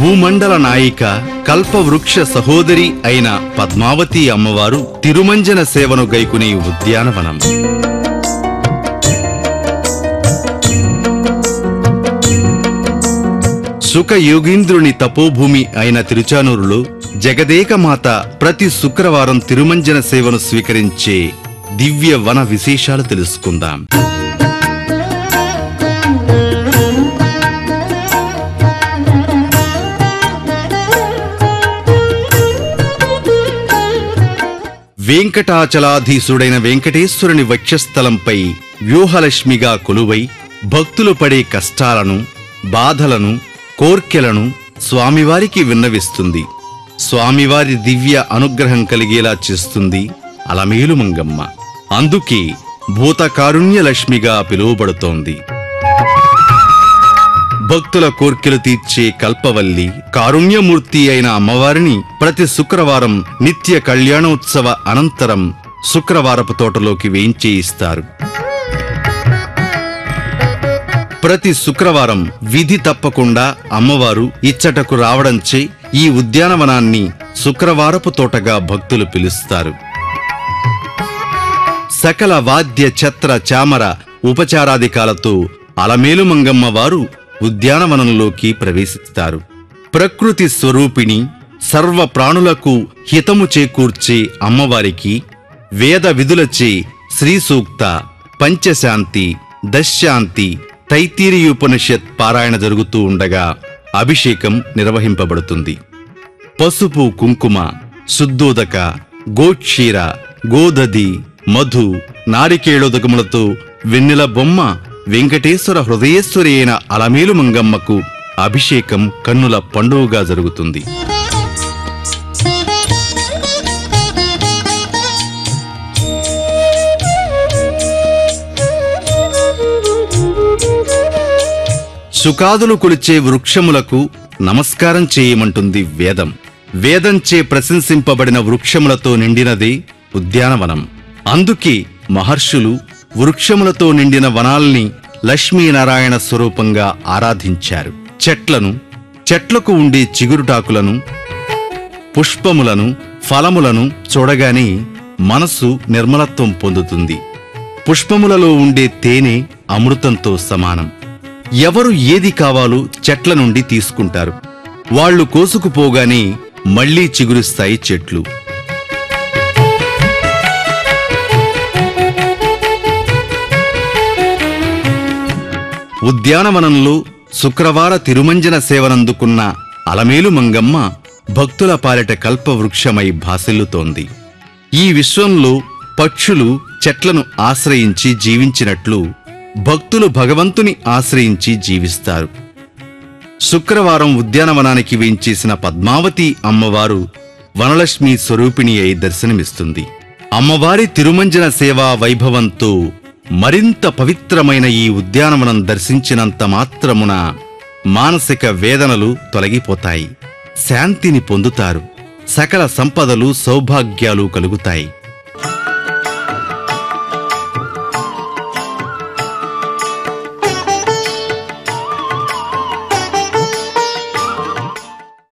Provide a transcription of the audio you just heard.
భూమండల నాయిక కల్పవృక్ష సహోదరి అయిన పద్మావతి అమ్మవారు తిరుమంజన సేవను గైకునే ఉద్యానవనం సుఖ యోగీంద్రుని తపోభూమి అయిన తిరుచానూరులో జగదేకమాత ప్రతి శుక్రవారం తిరుమంజన సేవను స్వీకరించే దివ్య వన విశేషాలు తెలుసుకుందాం వెంకటాచలాధీశుడైన వెంకటేశ్వరుని వక్షస్థలంపై వ్యూహలక్ష్మిగా కొలువై భక్తులు పడే కష్టాలను బాధలను కోర్కెలను స్వామివారికి విన్నవిస్తుంది స్వామివారి దివ్య అనుగ్రహం కలిగేలా చేస్తుంది అలమేలు మంగమ్మ అందుకే భూతకారుణ్య లక్ష్మిగా పిలువబడుతోంది భక్తుల కోర్కెలు తీర్చే కల్పవల్లి కారుణ్యమూర్తి అయిన అమ్మవారిని ప్రతి శుక్రవారం నిత్య కళ్యాణోత్సవ అనంతరం శుక్రవారపు తోటలోకి వేయించేయిస్తారు ప్రతి శుక్రవారం విధి తప్పకుండా అమ్మవారు ఇచ్చటకు రావడంచే ఈ ఉద్యానవనాన్ని శుక్రవారపు తోటగా భక్తులు పిలుస్తారు సకల వాద్య ఛత్ర చామర ఉపచారాధికాలతో అలమేలు మంగమ్మ వారు ఉద్యానవనంలోకి ప్రవేశిస్తారు ప్రకృతి స్వరూపిణి సర్వ ప్రాణులకు హితము చేకూర్చే అమ్మవారికి వేద విధులచే శ్రీ సూక్త పంచశాంతి దశ్శాంతి తైతీరియుపనిషత్ పారాయణ జరుగుతూ ఉండగా అభిషేకం నిర్వహింపబడుతుంది పసుపు కుంకుమ శుద్ధోదక గోక్షీర గోదది మధు నారికేళోదకములతో వెన్నెల బొమ్మ వెంకటేశ్వర హృదయేశ్వరి అయిన అలమేలు మంగమ్మకు అభిషేకం కన్నుల పండుగగా జరుగుతుంది సుఖాదులు కొలిచే వృక్షములకు నమస్కారం చేయమంటుంది వేదం వేదంచే ప్రశంసింపబడిన వృక్షములతో నిండినదే ఉద్యానవనం అందుకే మహర్షులు వృక్షములతో నిండిన వనాల్ని లక్ష్మీనారాయణ స్వరూపంగా ఆరాధించారు చెట్లను చెట్లకు ఉండే చిగురుటాకులను పుష్పములను ఫలములను చూడగానే మనసు నిర్మలత్వం పొందుతుంది పుష్పములలో ఉండే తేనె అమృతంతో సమానం ఎవరు ఏది కావాలో చెట్ల నుండి తీసుకుంటారు వాళ్ళు కోసుకుపోగానే మళ్లీ చిగురుస్తాయి చెట్లు ఉద్యానవనంలో శుక్రవార తిరుమంజన సేవనందుకున్న అలమేలు మంగమ్మ భక్తుల పాలిట కల్పవృక్షమై భాసిల్లుతోంది ఈ విశ్వంలో పక్షులు చెట్లను ఆశ్రయించి జీవించినట్లు భక్తులు భగవంతుని ఆశ్రయించి జీవిస్తారు శుక్రవారం ఉద్యానవనానికి వేంచేసిన పద్మావతి అమ్మవారు వనలక్ష్మి స్వరూపిణి అయి దర్శనమిస్తుంది అమ్మవారి తిరుమంజన సేవా వైభవంతో మరింత పవిత్రమైన ఈ ఉద్యానవనం దర్శించినంత మాత్రమున మానసిక వేదనలు తొలగిపోతాయి శాంతిని పొందుతారు సకల సంపదలు సౌభాగ్యాలు కలుగుతాయి